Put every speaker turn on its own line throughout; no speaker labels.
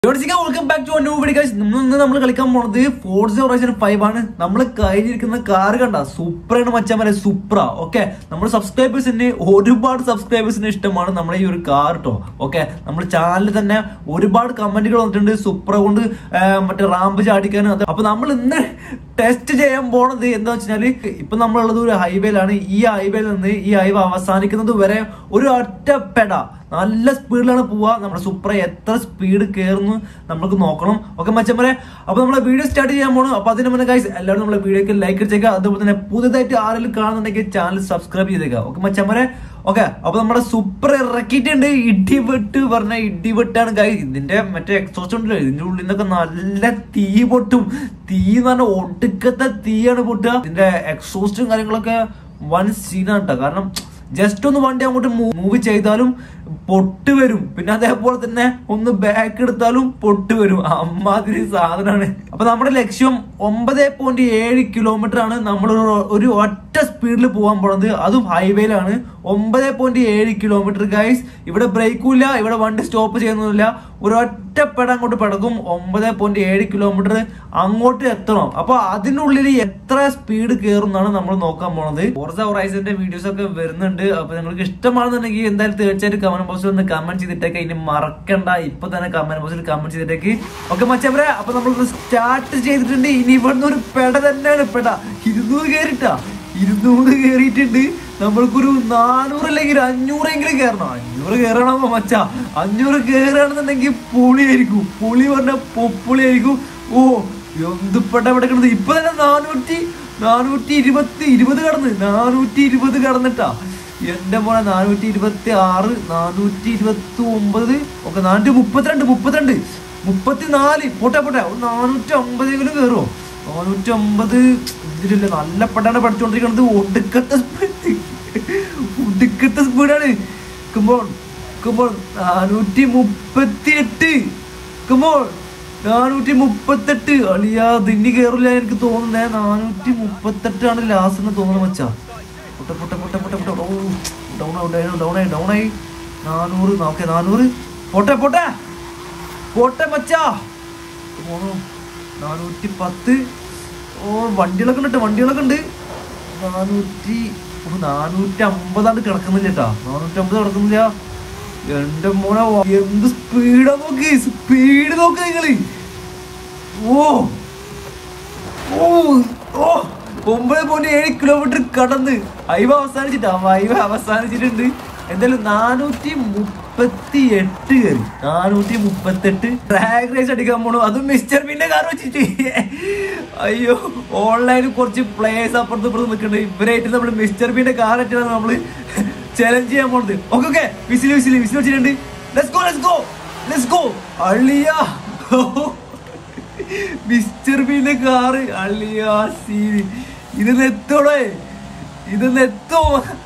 welcome back to new video guys ഇന്ന് നമ്മൾ കളിക്കാൻ പോണത് ഫോർസ് ഹൊറൈസൺ ഫൈവ് ആണ് നമ്മൾ കയ്യിലിരിക്കുന്ന കാർ കണ്ട സൂപ്പറാണ് മച്ചാൻ സൂപ്പറ ഓക്കെ നമ്മുടെ സബ്സ്ക്രൈബേഴ്സിന് ഒരുപാട് സബ്സ്ക്രൈബേഴ്സിന് ഇഷ്ടമാണ് നമ്മുടെ ഈ ഒരു കാർ കേട്ടോ ഓക്കെ നമ്മുടെ ചാനലിൽ തന്നെ ഒരുപാട് കമന്റുകൾ വന്നിട്ടുണ്ട് സൂപ്പറ കൊണ്ട് ആ, മറ്റേ റാമ്പ് ചാടിക്കാൻ അത് അപ്പൊ നമ്മൾ ഇന്ന് ടെസ്റ്റ് ചെയ്യാൻ പോണത് എന്താ വെച്ചാല് ഇപ്പൊ നമ്മളുള്ളത് ഒരു ഹൈവേയിലാണ് ഈ ഹൈവേയിൽ നിന്ന് ഈ ഹൈവേ അവസാനിക്കുന്നത് വരെ ഒരു ഒറ്റ പെട നല്ല സ്പീഡിലാണ് പോവുക നമ്മുടെ സൂപ്പർ എത്ര സ്പീഡ് കയറുന്നു നമുക്ക് നോക്കണം ഓക്കെ മച്ചമ്മരെ അപ്പൊ നമ്മളെ വീഡിയോ സ്റ്റാർട്ട് ചെയ്യാൻ പോകണം അപ്പൊ അതിന് മുന്നേ ഗൈസ് എല്ലാവരും നമ്മളെ വീഡിയോക്ക് ലൈക്ക് അടിച്ചേക്കുക അതുപോലെ തന്നെ പുതുതായിട്ട് ആരെങ്കിലും കാണുന്നുണ്ടെങ്കിൽ ചാനൽ സബ്സ്ക്രൈബ് ചെയ്തേക്കുക ഓക്കെ മച്ചമ്മരെ ഓക്കെ അപ്പൊ നമ്മുടെ സൂപ്പർ ഇറക്കിയിട്ടുണ്ട് ഇടിവെട്ട് പറഞ്ഞ ഇടിവെട്ടാണ് ഗൈസ് ഇതിന്റെ മറ്റേ എക്സോസ്റ്റ് ഉണ്ടല്ലോ ഇതിന്റെ ഉള്ളിൽ നിന്നൊക്കെ നല്ല തീ പൊട്ടും തീ എന്ന് പറഞ്ഞാൽ ഒടുക്കത്തെ തീയാണ് പൊട്ടുക ഇതിന്റെ എക്സോസ്റ്റും കാര്യങ്ങളൊക്കെ വൻ സീനാണ് കേട്ടോ കാരണം ജസ്റ്റ് ഒന്ന് വണ്ടി അങ്ങോട്ട് മൂവ് ചെയ്താലും പൊട്ട് വരും പിന്നെ അതേപോലെ തന്നെ ഒന്ന് ബാക്ക് എടുത്താലും പൊട്ട് വരും അമ്മാതിരി സാധനമാണ് അപ്പൊ നമ്മുടെ ലക്ഷ്യം ഒമ്പത് പോയിന്റ് ഏഴ് കിലോമീറ്റർ ആണ് നമ്മൾ ഒരു- ഒരു ഒറ്റ സ്പീഡിൽ പോകാൻ പോണത് അതും ഹൈവേയിലാണ് ഒമ്പത് പോയിന്റ് ഏഴ് കിലോമീറ്റർ ഗൈസ് ഇവിടെ ബ്രേക്കും ഇല്ല ഇവിടെ വണ്ടി സ്റ്റോപ്പ് ചെയ്യുന്നതില്ല ഒരു ഒറ്റ പെട അങ്ങോട്ട് പെടക്കും ഒമ്പത് പോയിന്റ് ഏഴ് കിലോമീറ്റർ അങ്ങോട്ട് എത്തണം അപ്പൊ അതിനുള്ളിൽ എത്ര സ്പീഡ് കയറും എന്നാണ് നമ്മൾ നോക്കാൻ പോണത് ഫോർസ ഹൊറൈസന്റെ വീഡിയോസ് ഒക്കെ വരുന്നുണ്ട് അപ്പൊ നിങ്ങൾക്ക് ഇഷ്ടമാണെന്നുണ്ടെങ്കിൽ എന്തായാലും തീർച്ചയായിട്ടും കമന്റ് ബോക്സിൽ ഒന്ന് കമന്റ് ചെയ്തിട്ടേക്ക് ഇനി മറക്കണ്ട ഇപ്പൊ തന്നെ കമന്റ് ബോക്സിൽ കമന്റ് ചെയ്തിട്ടേക്ക് ഓക്കെ മച്ചവരെ അപ്പൊ നമ്മൾ സ്റ്റാർട്ട് ചെയ്തിട്ടുണ്ട് ഇനി ഇവിടുന്ന് ഒരു പെട തന്നെയാണ് പെട ഇരുന്നൂറ് കയറിട്ടാ ഇരുന്നൂറ് കയറിയിട്ടുണ്ട് നമ്മൾക്കൊരു നാനൂറ് അല്ലെങ്കിൽ ഒരു അഞ്ഞൂറെങ്കിലും കയറണം അഞ്ഞൂറ് കയറണമോ മച്ച അഞ്ഞൂറ് കയറുകയാണെന്നുണ്ടെങ്കിൽ പുളിയായിരിക്കും പുളി പറഞ്ഞ പൊപ്പുളിയായിരിക്കും ഓ എന്ത് പെട്ട കിടക്കുന്നത് ഇപ്പൊ തന്നെ നാനൂറ്റി നാനൂറ്റി ഇരുപത്തി ഇരുപത് കടന്ന് നാനൂറ്റി ഇരുപത് കടന്നിട്ടാ എന്റെ മോനെ നാനൂറ്റി ഇരുപത്തി ആറ് നാനൂറ്റി ഇരുപത്തി ഒമ്പത് ഒക്കെ നാനൂറ്റി മുപ്പത്തിരണ്ട് മുപ്പത്തിരണ്ട് മുപ്പത്തിനാല് പോട്ടെ പോട്ടെ ഒരു നാനൂറ്റി അമ്പതെങ്കിലും കയറുമോ നാനൂറ്റി അമ്പത് ഇതിലില്ല നല്ല പെട്ടാണ് പഠിച്ചുകൊണ്ടിരിക്കുന്നത് ഒടുക്കത്തെ സ്പീഡ് ഒടുക്കത്തെ സ്പീഡാണ് കുമ്പോൾ കുമ്പോൾ നാനൂറ്റി മുപ്പത്തി എട്ട് കുമ്പോൾ നാനൂറ്റി മുപ്പത്തെട്ട് അളിയാ ദിന്നി കയറില്ല എനിക്ക് തോന്നുന്നേ നാനൂറ്റി മുപ്പത്തെട്ടാണ് ലാസ്റ്റ് എന്ന് തോന്നുന്നു മച്ചാ പൊട്ട പൊട്ട പൊട്ട പൊട്ട പൊട്ട ഓ ഡൗൺ ആയി ഡൗൺ ആയി ഡൗൺ ആയി നാനൂറ് ഓക്കെ നാനൂറ് പോട്ടെ പോട്ടെ പോട്ടെ മച്ചാ ഓ, നാനൂറ്റി പത്ത് ഓ വണ്ടികളൊക്കെ ഉണ്ട് ട്ടോ, വണ്ടികളൊക്കെ ഉണ്ട് നാനൂറ്റി ഓ, നാനൂറ്റി അമ്പതാണ്ട് കിടക്കുന്നില്ല കേട്ടാ നാനൂറ്റി അമ്പത് കിടക്കുന്നില്ല എന്റെ മോനെ വാ- എന്ത് സ്പീഡാ നോക്ക് സ്പീഡ് നോക്ക് നിങ്ങള് ഓ ഓ ഓ ഒമ്പത് പോയിന്റ് ഏഴ് കിലോമീറ്റർ കടന്ന് ഹൈവ അവസാനിച്ചിട്ടാ ഹൈവ അവസാനിച്ചിട്ടുണ്ട് എന്തായാലും നാനൂറ്റി മുപ്പത്തി എട്ട് കയറി നാനൂറ്റി മുപ്പത്തി എട്ട് ട്രാഗ് റേസ് അടിക്കാൻ പോണു അതും മിസ്റ്റർ ബിന്റെ കാർ വെച്ചിട്ട് അയ്യോ ഓൺലൈനിൽ കുറച്ച് പ്ലേയേഴ്സ് അപ്പുറത്ത് ഇപ്പുറത്ത് നിൽക്കുന്നുണ്ട് ഇവരായിട്ട് നമ്മൾ മിസ്റ്റർ ബിന്റെ കാർ ആയിട്ടാണ് നമ്മള് ചലഞ്ച് ചെയ്യാൻ പോണത് okay okay whistle whistle whistle വെച്ചിട്ടുണ്ട് let's go let's go let's go അള്ളിയാ മിസ്റ്റർ ബീന്റെ കാറ് അള്ളിയാ സീന് ഇത് നെത്തോടെ ഇത് നെത്തോ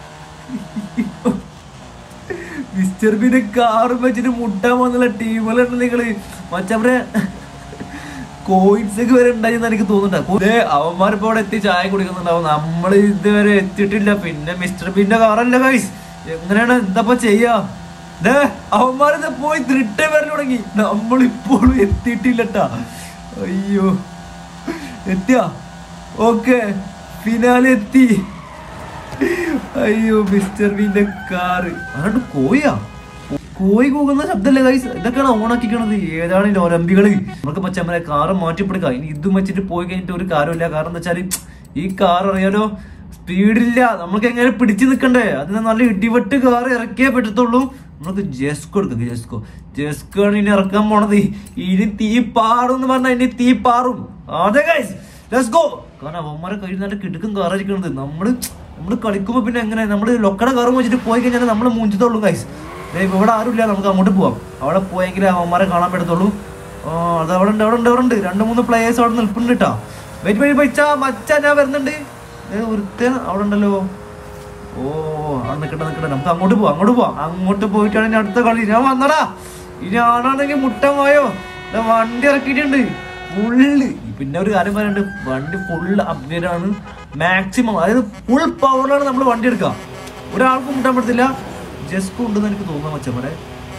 മിസ്റ്റർ ബീന്റെ കാറ് വെച്ചിട്ട് മുട്ടാൻ വന്നുള്ള ടീമുകളുണ്ട് നിങ്ങള് മച്ചവരെ കോയിൻസ് ഒക്കെ വരെ ഉണ്ടായിരുന്നു എനിക്ക് തോന്നുന്നുണ്ട് അവന്മാരിപ്പോ അവിടെ എത്തി ചായ കുടിക്കുന്നുണ്ടാവും നമ്മൾ ഇതുവരെ എത്തിയിട്ടില്ല പിന്നെ മിസ്റ്റർ ബീന്റെ കാറല്ല ഗൈസ് എങ്ങനെയാണ് എന്താ ചെയ്യാ ദേ അവന്മാരിത് പോയി തിരിട്ടെ വരാൻ തുടങ്ങി നമ്മളിപ്പോഴും എത്തിയിട്ടില്ലട്ടാ അയ്യോ എത്തിയാ ഓക്കെ ഫിനാലെ എത്തി അയ്യോ മിസ്റ്റർ ബീന്റെ കാറ് അതുകൊണ്ട് കോയാ കോയി കൂകുന്ന ശബ്ദമല്ലേ ഗൈസ് ഇതൊക്കെയാണ് ഓണാക്കിക്കണത് ഏതാണ് ഈ ഒലമ്പികള് നമുക്ക് പച്ചമ്മനെ കാറ് മാറ്റിപ്പെടുക്ക ഇനി ഇതും വെച്ചിട്ട് പോയി കഴിഞ്ഞിട്ട് ഒരു കാര്യമില്ല കാരണം എന്താ വെച്ചാല് ഈ കാർ അറിയാലോ സ്പീഡില്ല നമുക്ക് എങ്ങനെ പിടിച്ചു നിൽക്കണ്ടേ അതിന് നല്ല ഇടിവെട്ട് കാർ ഇറക്കിയേ പറ്റത്തുള്ളൂ നമുക്ക് ജെസ്കോ എടുക്കുക ജെസ്കോ ജെസ്കോ ആണ് ഇനി ഇറക്കാൻ പോണത് ഇനി തീ പാറും എന്ന് പറഞ്ഞാൽ ഇനി തീ പാറും അതെ ഗൈസ് ലെറ്റ്സ് ഗോ കാരണം അവന്മാരെ കയ്യിൽ നല്ല കിടുക്കും കാറായിരിക്കണത് നമ്മള് നമ്മള് കളിക്കുമ്പോ പിന്നെ എങ്ങനെ നമ്മള് ലൊക്കട കാറും വെച്ചിട്ട് പോയി കഴിഞ്ഞാൽ നമ്മൾ മൂഞ്ചത്തുള്ളൂ ഗൈസ് ഇവിടെ ആരുമില്ല നമുക്ക് അങ്ങോട്ട് പോവാം അവിടെ പോയെങ്കിലേ അവന്മാരെ കാണാൻ പറ്റത്തുള്ളൂ ആ, അത് അവിടെ ഉണ്ട് അവിടെ ഉണ്ട് അവിടെ ഉണ്ട് രണ്ട് മൂന്ന് പ്ലേയേഴ്സ് അവിടെ നിൽപ്പുണ്ട് കേട്ടോ വെയിറ്റ് വെയിറ്റ് വെച്ചാ മച്ചാ ഞാൻ വരുന്നുണ്ട് ഏ, ഒരുത്തൻ അവിടെ ഉണ്ടല്ലോ ഓ അവിടെ നിൽക്കട്ടെ നിൽക്കട്ടെ നമുക്ക് അങ്ങോട്ട് പോവാം അങ്ങോട്ട് പോവാം അങ്ങോട്ട് പോയിട്ടാണ് ഇനി അടുത്ത കളി ഞാൻ വന്നടാ ഇനി ആണാണെങ്കിൽ മുട്ടൻ പോയോ ദാ വണ്ടി ഇറക്കിയിട്ടുണ്ട് ഫുള്ള് പിന്നെ ഒരു കാര്യം പറയാനുണ്ട് വണ്ടി ഫുൾ അപ്ഗ്രേഡ് ആണ് മാക്സിമം അതായത് ഫുൾ പവറിലാണ് നമ്മൾ വണ്ടി എടുക്കുക ഒരാൾക്കും മുട്ടാൻ പറ്റത്തില്ല ജസ്കോ ഉണ്ടെന്ന് എനിക്ക് തോന്നുന്നു മച്ചമ്മരെ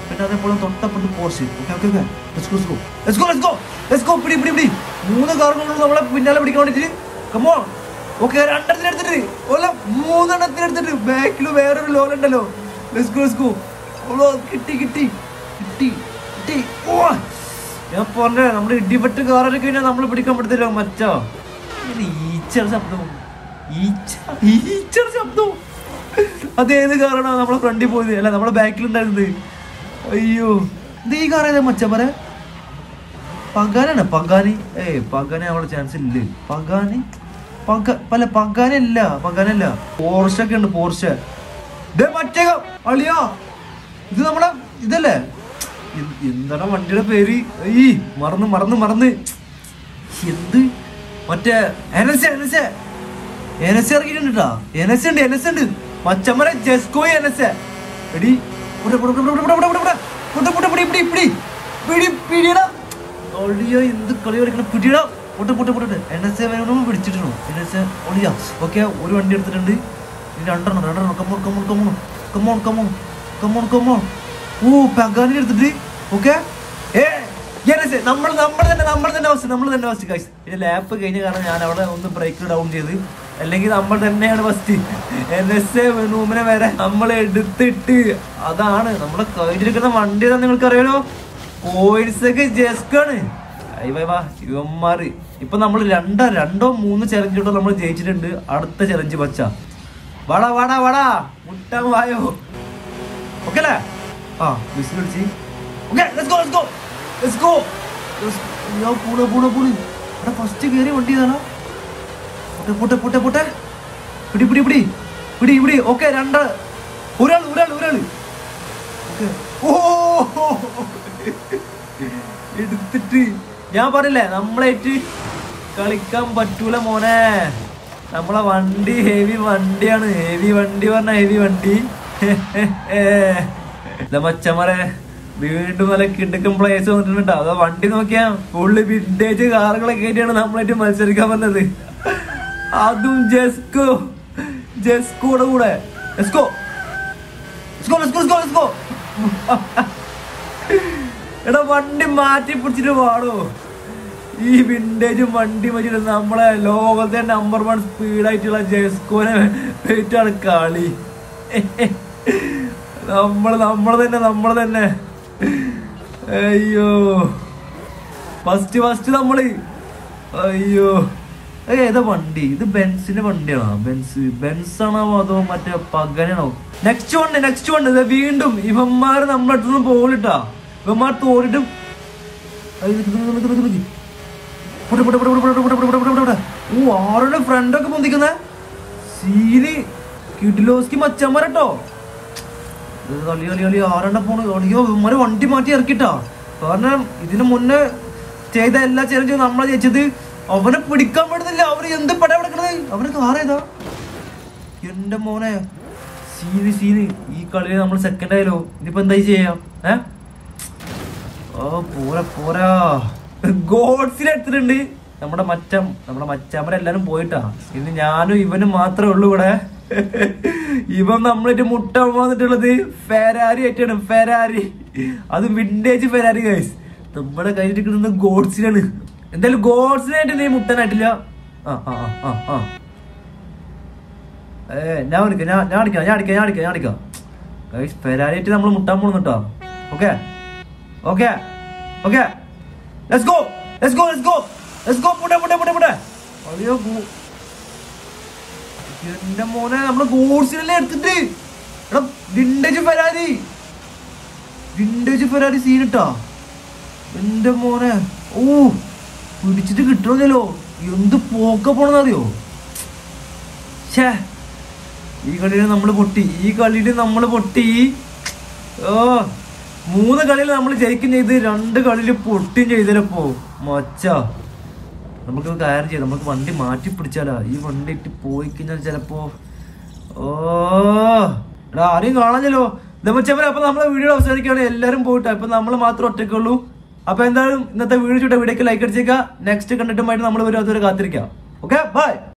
പിന്നെ അതേപോലെ തൊട്ടപ്പുറത്ത് porch okay okay okay let's go let's go let's go let's go പിടി പിടി പിടി മൂന്ന് കാറുകളും നമ്മളെ പിന്നാലെ പിടിക്കാൻ വേണ്ടിട്ട് കമോൺ ഓക്കെ രണ്ടെണ്ണത്തിന് എടുത്തിട്ട് ഓല മൂന്നെണ്ണത്തിന് എടുത്തിട്ട് ബാക്കിൽ വേറൊരു ലോല ഉണ്ടല്ലോ ലെറ്റ്സ് ഗോ ലെറ്റ്സ് ഗോ ഓളോ കിട്ടി കിട്ടി കിട്ടി കിട്ടി ഓ ഞാൻ പറഞ്ഞ നമ്മുടെ ഇടിപെട്ട് കാറൊക്കെ കഴിഞ്ഞാൽ നമ്മൾ പിടിക്കാൻ പറ്റത്തില്ല മറ്റോ ഇങ്ങനെ ഈച്ചയുടെ ശബ്ദവും ഈച്ച ഈച്ചയുടെ ശബ്ദവും അതേത് കാറാണ് നമ്മളെ ഫ്രണ്ടിൽ പോയത് അല്ല നമ്മളെ ബാക്കിലുണ്ടായിരുന്നത് അയ്യോ ഇത് ഈ കാർ ഏതാ മച്ച പറ പങ്കാനാണ് പങ്കാനി ഏയ് പങ്കാനി അവളെ ചാൻസ് ഇല്ല പങ്കാനി പങ്ക പല പങ്കാനല്ല പങ്കാനല്ല പോർഷ ഒക്കെ ഉണ്ട് പോർഷ ദേ മറ്റേ അളിയാ ഇത് നമ്മളെ ഇതല്ലേ എന്ത്- എന്താണ് വണ്ടിയുടെ പേര് ഈ മറന്ന് മറന്ന് മറന്ന് എന്ത് മറ്റേ എനസ എനസ എനസ ഇറങ്ങിയിട്ടുണ്ട് കേട്ടാ എനസ ഉണ്ട് എനസ ഉണ്ട് മച്ചമ്മരെ ജെസ്കോ എനസ എടി പുടെ പുടെ പുടെ പുടെ പുടെ പുടെ പുടെ പുടെ പുടെ പിടി പിടി പിടി പിടി പിടിയടാ ഒളിയോ എന്ത് കളി കളിക്കണം പിടിയടാ പൊട്ട് പൊട്ട് പൊട്ട് എനസ വേണം പിടിച്ചിട്ടുണ്ടോ എനസ ഒളിയാ ഓക്കെ ഒരു വണ്ടി എടുത്തിട്ടുണ്ട് ഇനി രണ്ടെണ്ണം രണ്ടെണ്ണം come on come on come on come on come on come on come on ഓ പങ്കാനി എടുത്തിട്ട് ഓക്കെ ഏ എനസ നമ്മൾ നമ്മൾ തന്നെ നമ്മൾ തന്നെ ഫസ്റ്റ് നമ്മൾ തന്നെ ഫസ്റ്റ് ഗൈസ് ഇത് ലാപ്പ് കഴിഞ്ഞ കാരണം ഞാൻ അവിടെ ഒന്ന് ബ്രേക്ക് ഡൗൺ ചെയ്ത് അല്ലെങ്കിൽ നമ്മൾ തന്നെയാണ് ഫസ്റ്റ് എൻ എസ് എ വെനൂമിനെ വരെ നമ്മൾ എടുത്തിട്ട് അതാണ് നമ്മുടെ കയ്യിലിരിക്കുന്ന വണ്ടി ഏതാ നിങ്ങൾക്ക് അറിയാലോ കോയിൻസ് ഒക്കെ ജസ്കാണ് അയ്യവാ ഇവന്മാര് ഇപ്പൊ നമ്മൾ രണ്ടോ രണ്ടോ മൂന്ന് ചലഞ്ചോട്ടോ നമ്മൾ ജയിച്ചിട്ടുണ്ട് അടുത്ത ചലഞ്ച് പച്ച വാടാ വാടാ വാടാ മുട്ടാൻ വായോ ഓക്കെ അല്ലേ ആ വിസിൽ അടിച്ച് okay let's go let's go let's go yo പൂണ പൂണ പൂണ എടാ ഫസ്റ്റ് കയറി വണ്ടി ഇതാണോ പോട്ടെ പോട്ടെ പോട്ടെ പോട്ടെ പിടി പിടി പിടി പിടി പിടി ഓക്കെ രണ്ട് ഒരാൾ ഒരാൾ ഒരാൾ ഓക്കെ ഓ എടുത്തിട്ട് ഞാൻ പറഞ്ഞില്ലേ നമ്മളായിട്ട് കളിക്കാൻ പറ്റൂല മോനെ നമ്മളെ വണ്ടി ഹെവി വണ്ടിയാണ് ഹെവി വണ്ടി പറഞ്ഞ ഹെവി വണ്ടി ഇതാ മച്ചമറെ വീണ്ടും നല്ല കിടക്കും പ്ലേസ് വന്നിട്ടുണ്ട് അതോ വണ്ടി നോക്കിയാ ഫുള്ള് വിന്റേജ് കാറുകളൊക്കെ ആയിട്ടാണ് നമ്മളായിട്ട് മത്സരിക്കാൻ വന്നത് അതും ജെസ്കോ ജെസ്കോയുടെ കൂടെ let's go let's go let's go let's go let's go എടാ വണ്ടി മാറ്റി പിടിച്ചിട്ട് പാടോ ഈ വിന്റേജ് വണ്ടി വെച്ചിട്ട് നമ്മളെ ലോകത്തെ നമ്പർ വൺ സ്പീഡായിട്ടുള്ള ജെസ്കോനെ വെയിറ്റാണ് കളി നമ്മള് നമ്മള് തന്നെ നമ്മള് തന്നെ അയ്യോ ഫസ്റ്റ് ഫസ്റ്റ് നമ്മള് അയ്യോ ഏയ് ഏതാ വണ്ടി ഇത് ബെൻസിന്റെ വണ്ടിയാണോ ബെൻസ് ബെൻസ് ആണോ അതോ മറ്റേ പകനാണോ നെക്സ്റ്റ് വണ്ടി നെക്സ്റ്റ് വണ്ടി ഇത് വീണ്ടും ഇവന്മാര് നമ്മളെ അടുത്തുനിന്ന് പോലിട്ടാ ഇവന്മാർ തോന്നിട്ടും ഓ ആരുടെ ഫ്രണ്ടൊക്കെ പൊന്തിക്കുന്നേ സീന് കിഡിലോസ്കി മച്ചന്മാരട്ടോ ഇത് കളി കളി കളി ആരെണ്ണ പോണു അയ്യോ ഇവന്മാര് വണ്ടി മാറ്റി ഇറക്കിട്ടാ കാരണം ഇതിനു മുന്നേ ചെയ്ത എല്ലാ ചലഞ്ചും നമ്മളെ ജയിച്ചത് അവനെ പിടിക്കാൻ പറ്റുന്നില്ല അവന് എന്ത് പട കിടക്കണത് അവന് കാറേതാ എന്റെ മോനെ സീന് സീന് ഈ കളിയിൽ നമ്മൾ സെക്കൻഡ് ആയാലോ ഇനിയിപ്പോ എന്തായി ചെയ്യാം ഏ ഓ പോരാ പോരാ ഗോഡ്സിനെ എടുത്തിട്ടുണ്ട് നമ്മുടെ മച്ചം നമ്മുടെ മച്ചാമരെല്ലാരും പോയിട്ടാ ഇനി ഞാനും ഇവനും മാത്രമേ ഉള്ളൂ ഇവിടെ ഇവൻ നമ്മളിട്ട് മുട്ട വന്നിട്ടുള്ളത് ഫെരാരി ആയിട്ടാണ് ഫെരാരി അത് വിന്റേജ് ഫെരാരി ഗൈസ് നമ്മുടെ കയ്യിലിരിക്കുന്നത് ഗോഡ്സിനാണ് എന്തായാലും ഗോഡ്സിനായിട്ട് നീ മുട്ടനായിട്ടില്ല ആ ആ ആ ആ ആ ഏ ഞാൻ അടിക്കാം ഞാൻ ഞാൻ അടിക്കാം ഞാൻ അടിക്കാം ഞാൻ അടിക്കാം ഞാൻ അടിക്കാം ഗൈസ് ഫെരാരിയായിട്ട് നമ്മൾ മുട്ടാൻ പോകുന്നു കേട്ടോ okay okay okay let's go let's go let's go let's go പുട്ടെ പുട്ടെ പുട്ടെ പുട്ടെ അയ്യോ ഗോ- എന്റെ മോനെ നമ്മള് ഗോഡ്സിനല്ലേ എടുത്തിട്ട് എടാ വിന്റേജ് ഫെരാരി വിന്റേജ് ഫെരാരി സീനിട്ടാ എന്റെ മോനെ ഓ പിടിച്ചിട്ട് കിട്ടണമെന്നല്ലോ എന്ത് പോക്ക പോണെന്നറിയോ ഛേ ഈ കളിയിൽ നമ്മൾ പൊട്ടി ഈ കളിയിൽ നമ്മൾ പൊട്ടി ഓ മൂന്ന് കളിയിൽ നമ്മൾ ജയിക്കും ചെയ്ത് രണ്ട് കളിയിൽ പൊട്ടിയും ചെയ്തല്ലോ മച്ച നമുക്ക് കാര്യം ചെയ്യാം നമുക്ക് വണ്ടി മാറ്റി പിടിച്ചാലാ ഈ വണ്ടി ഇട്ട് പോയി കഴിഞ്ഞാൽ ചിലപ്പോ ഓ എടാ ആരെയും കാണാഞ്ഞല്ലോ ദമച്ചവരെ അപ്പൊ നമ്മളെ വീഡിയോ അവസാനിക്കുകയാണ് എല്ലാരും പോയിട്ട് അപ്പൊ നമ്മൾ മാത്രം ഒറ്റയ്ക്കുള്ളൂ അപ്പൊ എന്തായാലും ഇന്നത്തെ വീഡിയോ ചൂട്ടെ വീഡിയോക്ക് ലൈക്ക് അടിച്ചേക്കാം നെക്സ്റ്റ് കണ്ടിട്ടുമായിട്ട് നമ്മൾ വരും അതുവരെ കാത്തിരിക്കാം ഓക്കെ ബൈ